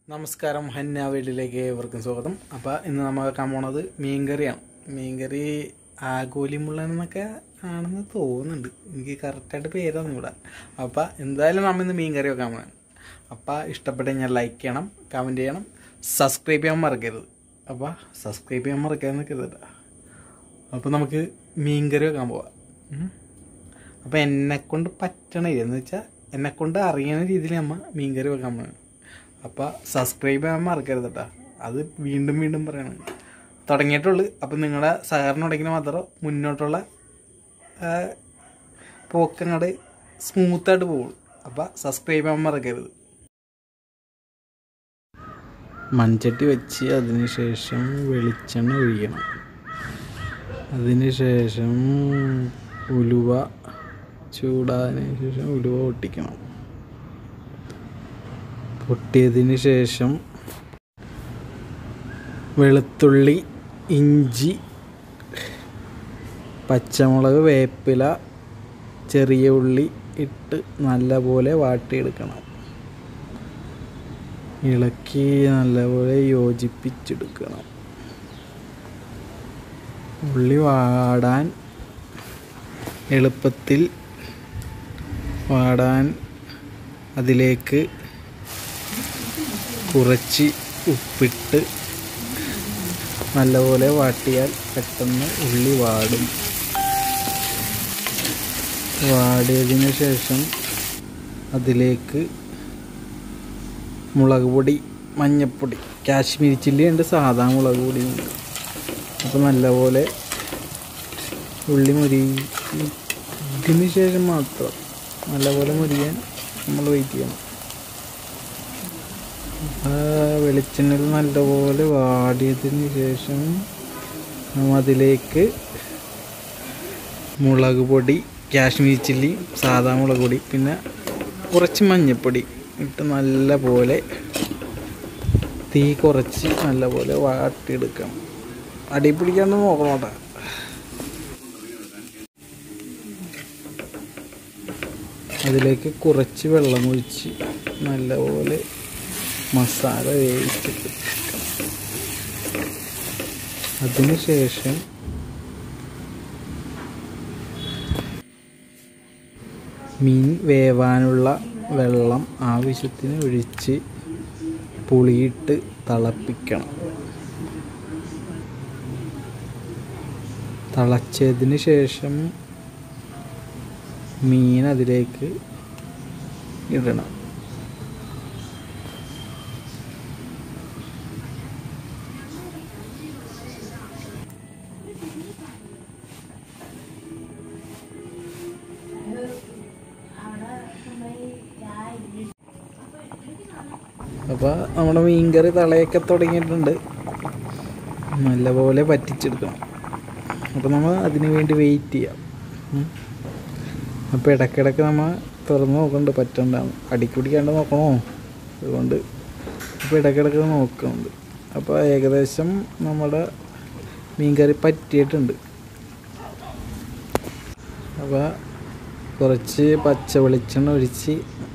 നമസ്കാരം ഹന്ന വീട്ടിലേക്ക് ഏവർക്കും സ്വാഗതം അപ്പോൾ ഇന്ന് നമ്മൾ വെക്കാൻ പോണത് മീൻകറിയാണ് മീൻകറി ആഗോലിമുള്ളൻ എന്നൊക്കെ ആണെന്ന് തോന്നുന്നുണ്ട് എനിക്ക് കറക്റ്റായിട്ട് പേരൊന്നും ഇവിടെ അപ്പോൾ എന്തായാലും നമ്മൾ ഇന്ന് മീൻകറി വെക്കാൻ പോകണം അപ്പോൾ ഇഷ്ടപ്പെട്ട ഞാൻ ലൈക്ക് ചെയ്യണം കമൻറ്റ് ചെയ്യണം സബ്സ്ക്രൈബ് ചെയ്യാൻ മറക്കരുത് അപ്പോൾ സബ്സ്ക്രൈബ് ചെയ്യാൻ മറക്കാൻ നിൽക്കരുത് അപ്പോൾ നമുക്ക് മീൻകറി വെക്കാൻ പോവാം ഉം. അപ്പോൾ എന്നെക്കൊണ്ട് പറ്റണ എന്ന് വെച്ചാൽ എന്നെക്കൊണ്ട് അറിയണ രീതിയിൽ നമ്മ മീൻകറി വെക്കാൻ പോകണം അപ്പോൾ സബ്സ്ക്രൈബ് ചെയ്യാൻ മറക്കരുത് കേട്ടോ അത് വീണ്ടും വീണ്ടും പറയണം തുടങ്ങിയിട്ടുള്ളു അപ്പം നിങ്ങളുടെ സഹകരണം ഉണ്ടെങ്കിൽ മാത്രം മുന്നോട്ടുള്ള ആ, പോക്കങ്ങട് സ്മൂത്തായിട്ട് പോകുള്ളൂ അപ്പോൾ സബ്സ്ക്രൈബ് ചെയ്യാൻ മറക്കരുത് മൺചട്ടി വെച്ച് അതിന് ശേഷം വെളിച്ചെണ്ണ ഒഴിക്കണം അതിന് ശേഷം ഉലുവ ചൂടാതിന് ശേഷം ഉലുവ പൊട്ടിക്കണം പൊട്ടിയതിന് ശേഷം വെളുത്തുള്ളി ഇഞ്ചി പച്ചമുളക് വേപ്പില ചെറിയ ഉള്ളി ഇട്ട് നല്ലപോലെ വാട്ടിയെടുക്കണം ഇളക്കി നല്ലപോലെ യോജിപ്പിച്ചെടുക്കണം ഉള്ളി വാടാൻ എളുപ്പത്തിൽ വാടാൻ അതിലേക്ക് കുറച്ച് ഉപ്പിട്ട് നല്ലപോലെ വാട്ടിയാൽ പെട്ടെന്ന് ഉള്ളി വാടും വാടിയതിന് ശേഷം അതിലേക്ക് മുളക് പൊടി മഞ്ഞൾപ്പൊടി കാശ്മീരി ചില്ലി ഉണ്ട് സാധാ മുളക് പൊടിയുണ്ട് അപ്പോൾ നല്ലപോലെ ഉള്ളി മുരിയതിന് ശേഷം മാത്രം നല്ലപോലെ മുരിയാൻ നമ്മൾ വെയിറ്റ് ചെയ്യണം ആ വെളിച്ചെണ്ണയിൽ നല്ലപോലെ വാടിയതിന് ശേഷം നാം അതിലേക്ക് മുളക് പൊടി കാശ്മീരി ചില്ലി സാധാ മുളക് പൊടി പിന്നെ കുറച്ച് മഞ്ഞൾപ്പൊടി ഇട്ട് നല്ലപോലെ തീ കുറച്ച് നല്ലപോലെ വാട്ടിയെടുക്കണം അടി പിടിക്കാണ്ട് നോക്കണം കേട്ടോ അതിലേക്ക് കുറച്ച് വെള്ളം ഒഴിച്ച് നല്ലപോലെ മസാല വേവിച്ചിട്ട് അതിനുശേഷം മീൻ വേവാനുള്ള വെള്ളം ആവശ്യത്തിന് ഒഴിച്ച് പുളിയിട്ട് തിളപ്പിക്കണം തിളച്ചതിന് ശേഷം മീൻ അതിലേക്ക് ഇടണം അപ്പോൾ നമ്മുടെ മീൻകറി തളയൊക്കെ തുടങ്ങിയിട്ടുണ്ട് നല്ലപോലെ പറ്റിച്ചെടുക്കണം അപ്പോൾ നമ്മൾ അതിന് വേണ്ടി വെയിറ്റ് ചെയ്യാം ഉം. അപ്പോൾ ഇടയ്ക്കിടയ്ക്ക് നമ്മൾ തുറന്ന് നോക്കുന്നുണ്ട് പറ്റണ്ടാവും അടിക്ക് പിടിക്കാണ്ട് നോക്കണോ അതുകൊണ്ട് അപ്പോൾ ഇടയ്ക്കിടയ്ക്ക് നോക്കുന്നുണ്ട് അപ്പോൾ ഏകദേശം നമ്മുടെ മീൻകറി പറ്റിയിട്ടുണ്ട് അപ്പോൾ കുറച്ച് പച്ച വെളിച്ചെണ്ണ ഒഴിച്ച്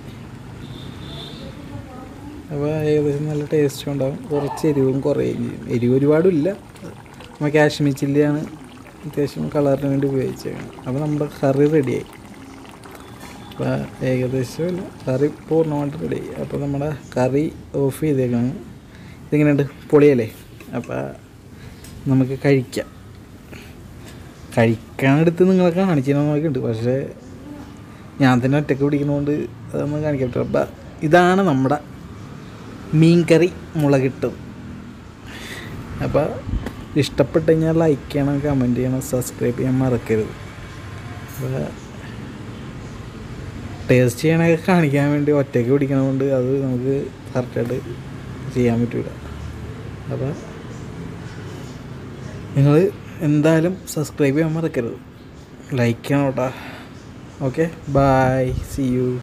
അപ്പോൾ ഏകദേശം നല്ല ടേസ്റ്റും ഉണ്ടാകും കുറച്ച് എരിവും കുറയുകയും ചെയ്യും എരിവ് ഒരുപാടില്ല നമ്മൾ കാശ്മീർ ചില്ലിയാണ് അത്യാവശ്യം കളറിന് വേണ്ടി ഉപയോഗിച്ചേക്കണം അപ്പോൾ നമ്മുടെ കറി റെഡിയായി അപ്പോൾ ഏകദേശം ഇല്ല കറി പൂർണ്ണമായിട്ട് റെഡിയായി അപ്പോൾ നമ്മുടെ കറി ഓഫ് ചെയ്തേക്കാണ് ഇതിങ്ങനെയുണ്ട് പൊളിയല്ലേ അപ്പോൾ നമുക്ക് കഴിക്കാം കഴിക്കാനെടുത്ത് നിങ്ങളെ കാണിക്കണം നോക്കിയിട്ടുണ്ട് പക്ഷേ ഞാൻ തന്നെ ഒറ്റയ്ക്ക് പിടിക്കുന്നതുകൊണ്ട് അതൊന്നും കാണിക്കാൻ പറ്റില്ല അപ്പം ഇതാണ് നമ്മുടെ മീൻകറി മുളകിട്ടത് അപ്പോൾ ഇഷ്ടപ്പെട്ട് കഴിഞ്ഞാൽ ലൈക്ക് ചെയ്യണം കമൻറ്റ് ചെയ്യണം സബ്സ്ക്രൈബ് ചെയ്യാൻ മറക്കരുത് അപ്പോൾ ടേസ്റ്റ് ചെയ്യണതൊക്കെ കാണിക്കാൻ വേണ്ടി ഒറ്റയ്ക്ക് പിടിക്കണതുകൊണ്ട് അത് നമുക്ക് കറക്റ്റായിട്ട് ചെയ്യാൻ പറ്റില്ല അപ്പോൾ നിങ്ങൾ എന്തായാലും സബ്സ്ക്രൈബ് ചെയ്യാൻ മറക്കരുത് ലൈക്ക് ചെയ്യണം കേട്ടോ ഓക്കെ ബായ് സി യു